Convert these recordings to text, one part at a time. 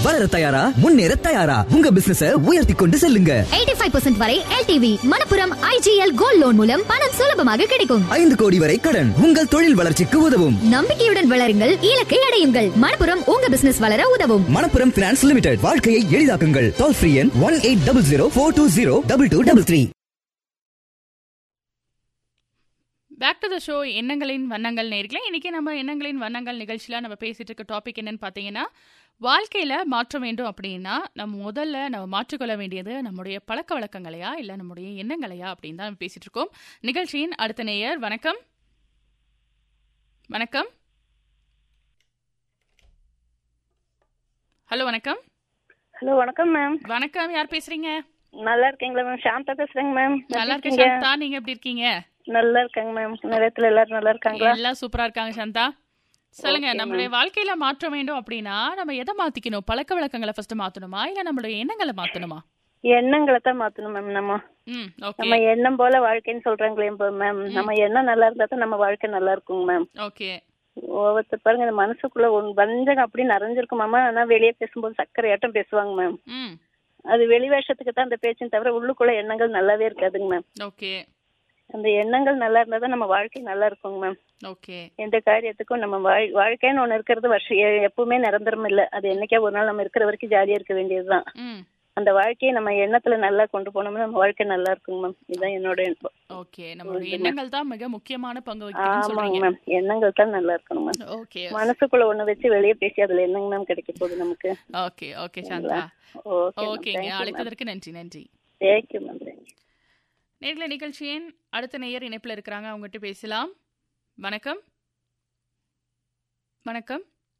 வளர தயாரா முன்னேற தயாரா உங்க பிசினஸ உயர்த்தி கொண்டு செல்லுங்க 85% வரை LTV Manappuram IGL gold loan மூலம் பணம் சுலபமாக கிடைக்கும் ஐந்து கோடி வரை கடன் உங்கள் தொழில் வளர்ச்சிக்கு உதவும் நம்பிக்கையுடன் வளருங்கள் இலக்கை அடையுங்கள் மணப்புரம் உங்க பிசினஸ் வளர உதவும் மணப்புரம் பினான்ஸ் லிமிடெட் வாழ்க்கையை எளிதாக்குங்கள் டோல் ஃப்ரீ எண் one eight double zero four two zero double two double three back to the show எண்ணங்களின் வண்ணங்கள் நேர்களே இன்னைக்கு நம்ம எண்ணங்களின் வண்ணங்கள் நிகழ்ச்சியில் நம்ம பேசிட்டு இருக்க டாபிக் என்னன்னு பார்த்தீங்கன்னா வாழ்க்கையில் மாற்ற வேண்டும் அப்படின்னா நம்ம முதல்ல நம்ம மாற்றிக்கொள்ள வேண்டியது நம்முடைய பழக்க வழக்கங்களையா இல்லை நம்முடைய எண்ணங்களையா அப்படின்னு தான் நம்ம பேசிட்டு இருக்கோம் நிகழ்ச்சியின் அடுத்த நேயர் வணக்கம் வணக்கம் ஹலோ வணக்கம் ஹலோ வணக்கம் மேம் வணக்கம் யார் பேசுறீங்க நல்லா இருக்கீங்களா மேம் சாந்தா பேசுறேங்க மேம் நல்லா எப்படி இருக்கு இருக்கீங்க? சாந்தா நீங்க எப்படி இருக்கீங்க நல்லா இருக்காங்க மேம் நிலையத்துல எல்லாரும் நல்லா இருக்காங்களா எல்லாம் சூப்பரா இருக்காங்க சாந்தா சொல்லுங்க Okay, நம்மளுடைய வாழ்க்கையில மாற்ற வேண்டும் அப்படின்னா நம்ம எதை மாத்திக்கணும் பழக்க வழக்கங்களை ஃபர்ஸ்ட் மாத்தணுமா இல்ல நம்மளுடைய எண்ணங்களை மாத்தணுமா எண்ணங்களை தான் மாத்தணும் மேம் நம்ம ம் ஓகே நம்ம எண்ணம் போல வாழ்க்கைன்னு சொல்றாங்களே இப்போ மேம் நம்ம எண்ணம் நல்லா இருந்தா தான் நம்ம வாழ்க்கை நல்லா இருக்குங்க மேம் ஓகே ஒவ்வொருத்தர் பாருங்க இந்த மனசுக்குள்ள ஒன் வஞ்சகம் அப்படி நிறைஞ்சிருக்கும் மாமா ஆனா வெளியே பேசும்போது சக்கரை ஆட்டம் பேசுவாங்க மேம் ம் அது வெளி வேஷத்துக்கு தான் அந்த பேச்சுன்னு தவிர உள்ளுக்குள்ள எண்ணங்கள் நல்லாவே இருக்காதுங்க மேம் ஓகே அந்த எண்ணங்கள் நல்லா இருந்தா தான் நம்ம வாழ்க்கை நல்லா இருக்குங்க மேம் ஓகே எந்த காரியத்துக்கும் நம்ம வாழ் வாழ்க்கைன்னு ஒண்ணு இருக்கிறது வருஷம் எ- எப்பவுமே நிரந்தரம் இல்ல அது என்னைக்கா ஒரு நாள் நம்ம இருக்கிற வரைக்கும் ஜாலியா இருக்க வேண்டியதுதான் ம் அந்த வாழ்க்கையை நம்ம எண்ணத்துல நல்லா கொண்டு போனோம்னா நம்ம வாழ்க்கை நல்லா இருக்குங்க மேம் இதுதான் என்னோட எண்ணம். ஓகே நம்மளுடைய எண்ணங்கள் தான் மிக முக்கியமான பங்கு வகிக்குதுன்னு ஆமாங்க சொல்றீங்க மேம் எண்ணங்கள் தான் நல்லா இருக்கணும் மேம் ஓகே மனசுக்குள்ள ஒண்ணு வச்சு வெளியே பேசி அதுல என்னங்க மேம் கிடைக்க போகுது நமக்கு ஓகே ஓகே சாந்தா ஓகே ஓகேங்க அழைத்ததற்கு நன்றி நன்றி தேங்க்யூ மேம் தேங்க்யூ நேர்களை நிகழ்ச்சியின் அடுத்த நேயர் இணைப்பில் இருக்கிறாங்க அவங்ககிட்ட பேசலாம் வணக்கம் வணக்கம்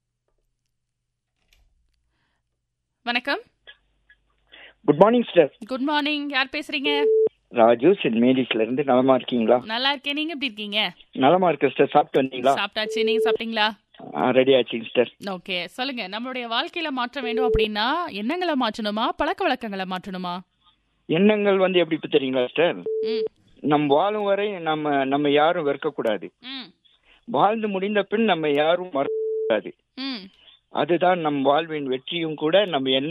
வணக்கம் good morning sir good morning யார் பேசுறீங்க ராஜு சென்ட் மேரிஸ்ல இருந்து நலமா இருக்கீங்களா நல்லா இருக்கேன் நீங்க எப்படி இருக்கீங்க நலமா இருக்கு சார் சாப்பிட்டு வந்தீங்களா சாப்பிட்டாச்சு நீங்க சாப்பிட்டீங்களா ரெடி ஆச்சுங்க சார் ஓகே சொல்லுங்க நம்மளுடைய வாழ்க்கையில மாற்ற வேண்டும் அப்படின்னா எண்ணங்களை மாற்றணுமா பழக்க வழக்கங்களை மாற்றணுமா எண்ணங்கள் வந்து எப்படி இப்ப தெரியுங்களா சார் ம் நம் வாழும் வரை நம்ம நம்ம யாரும் வெறுக்கக்கூடாது ம் வாழ்ந்து முடிந்த பின் நம்ம யாரும் மறக்கக்கூடாது ம் அதுதான் நம் வாழ்வின் வெற்றியும் கூட நம்ம எண்ண